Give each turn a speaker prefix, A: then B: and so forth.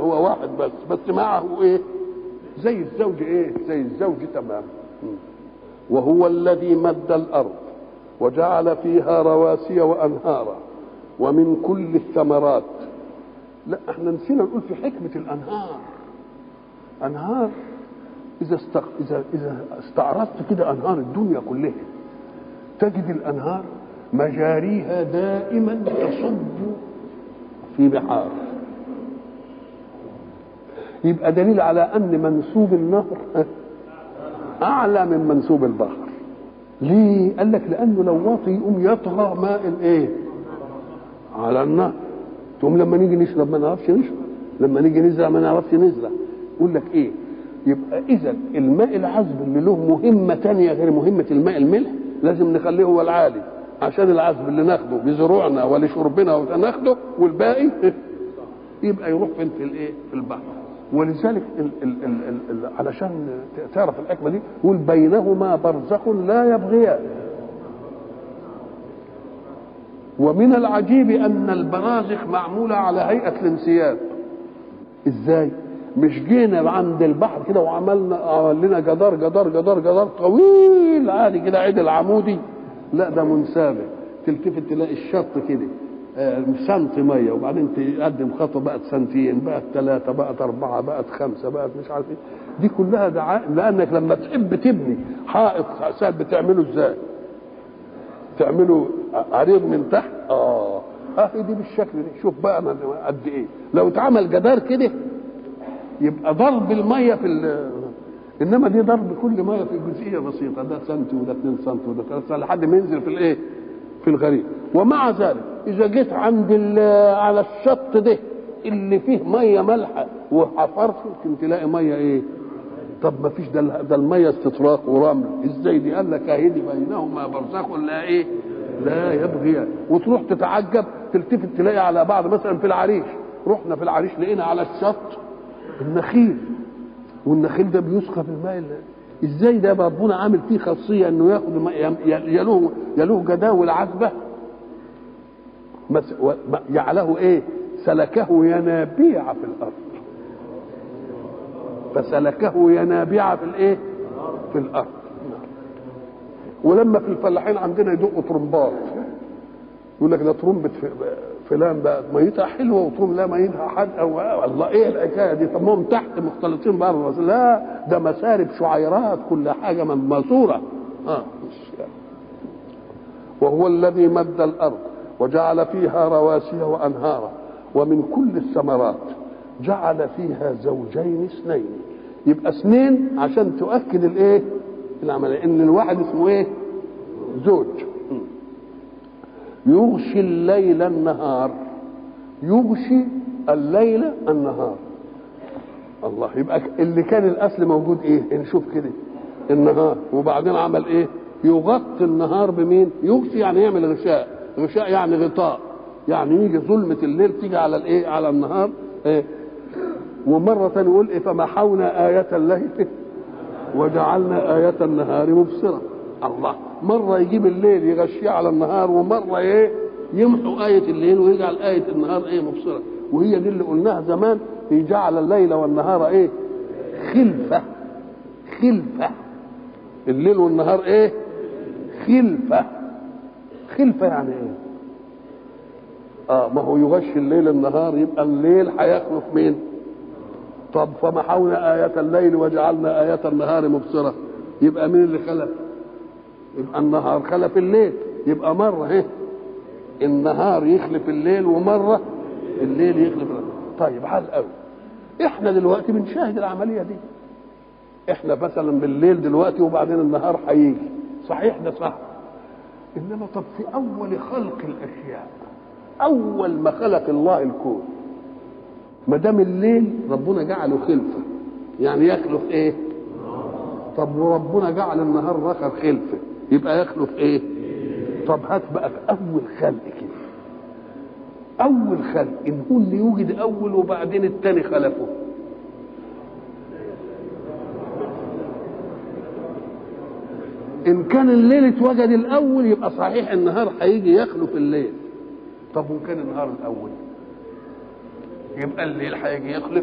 A: هو واحد بس بس معه ايه زي الزوج ايه زي الزوج تمام وهو الذي مد الارض وجعل فيها رواسي وانهارا ومن كل الثمرات لا احنا نسينا نقول في حكمه الانهار انهار اذا استق... اذا اذا استعرضت كده انهار الدنيا كلها تجد الانهار مجاريها دائما تصب في بحار يبقى دليل على ان منسوب النهر اعلى من منسوب البحر ليه قال لك لانه لو واطي يقوم يطغى ماء الايه على النهر تقوم لما نيجي نشرب ما نعرفش نشرب لما نيجي نزرع ما نعرفش نزرع يقول لك ايه يبقى اذا الماء العذب اللي له مهمه تانية غير مهمه الماء الملح لازم نخليه هو العالي عشان العذب اللي ناخده بزروعنا ولشربنا وناخده والباقي يبقى يروح فين في الايه في البحر ولذلك ال ال ال ال ال علشان تعرف الحكمه دي يقول بينهما برزخ لا يبغيان ومن العجيب ان البرازخ معموله على هيئه الانسياب ازاي مش جينا عند البحر كده وعملنا عمل لنا جدار جدار جدار جدار طويل عادي كده عدل عمودي لا ده منسابه تلتفت تلاقي الشط كده آه، سنتي ميه وبعدين تقدم خطوه بقت سنتين بقت ثلاثه بقت اربعه بقت خمسه بقت مش عارف ايه دي كلها دعاء لانك لما تحب تبني حائط سهل بتعمله ازاي؟ تعمله عريض من تحت اه اهي دي بالشكل ده شوف بقى انا قد ايه لو اتعمل جدار كده يبقى ضرب الميه في ال- انما دي ضرب كل ميه في جزئيه بسيطه ده سنتي وده 2 سم وده 3 سم لحد ما ينزل في الايه؟ في الغريق ومع ذلك اذا جيت عند ال- على الشط ده اللي فيه ميه مالحه وحفرت يمكن تلاقي ميه ايه؟ طب ما فيش ده ال- ده الميه استطراق ورمل ازاي دي قال لك اهي دي بينهما برزخ لا ايه؟ لا يبغيان وتروح تتعجب تلتفت تلاقي على بعض مثلا في العريش رحنا في العريش لقينا على الشط النخيل والنخيل ده بيسقى في الماء اللي ازاي ده ربنا عامل فيه خاصيه انه ياخد الماء يم- يلوه يلوه جداول عذبه مس- و- ما- جعله ايه سلكه ينابيع في الارض فسلكه ينابيع في الايه في الارض ولما في الفلاحين عندنا يدقوا طرمبات يقول لك ده طرمبة ف- فلان بقى ميتها حلوه وطرم لا ميتها حادقه و- والله ايه الحكايه دي طب ما هم تحت مختلطين بره لا ده مسارب شعيرات كل حاجه من ماسوره اه مش يعني. وهو الذي مد الارض وجعل فيها رواسي وانهارا ومن كل الثمرات جعل فيها زوجين اثنين يبقى اثنين عشان تؤكد الايه العمليه ان الواحد اسمه ايه زوج يغشي الليل النهار يغشي الليل النهار الله يبقى اللي كان الاصل موجود ايه نشوف كده النهار وبعدين عمل ايه يغطي النهار بمين يغشي يعني يعمل غشاء غشاء يعني غطاء يعني يجي ظلمة الليل تيجي على الايه على النهار إيه؟ ومرة تانية يقول ايه فمحونا آية الليل وجعلنا آية النهار مبصرة الله مرة يجيب الليل يغشيه على النهار ومرة ايه يمحو آية الليل ويجعل آية النهار ايه مبصرة وهي دي اللي قلناها زمان يجعل الليل والنهار ايه خلفة خلفة الليل والنهار ايه خلفة خلفة يعني ايه اه ما هو يغشي الليل النهار يبقى الليل هيخلف مين طب فمحونا آية الليل وجعلنا آية النهار مبصرة يبقى مين اللي خلف يبقى النهار خلف الليل يبقى مرة ايه النهار يخلف الليل ومرة الليل يخلف النهار طيب عال قوي احنا دلوقتي بنشاهد العملية دي احنا مثلا بالليل دلوقتي وبعدين النهار هيجي صحيح ده صح انما طب في اول خلق الاشياء اول ما خلق الله الكون ما دام الليل ربنا جعله خلفه يعني يخلف ايه طب وربنا جعل النهار رخر خلفه يبقى يخلف ايه طب هات بقى في اول خلق كده اول خلق ان هو اللي يوجد اول وبعدين التاني خلفه ان كان الليل اتوجد الاول يبقى صحيح النهار هيجي يخلف الليل طب وان كان النهار الاول يبقى الليل هيجي يخلف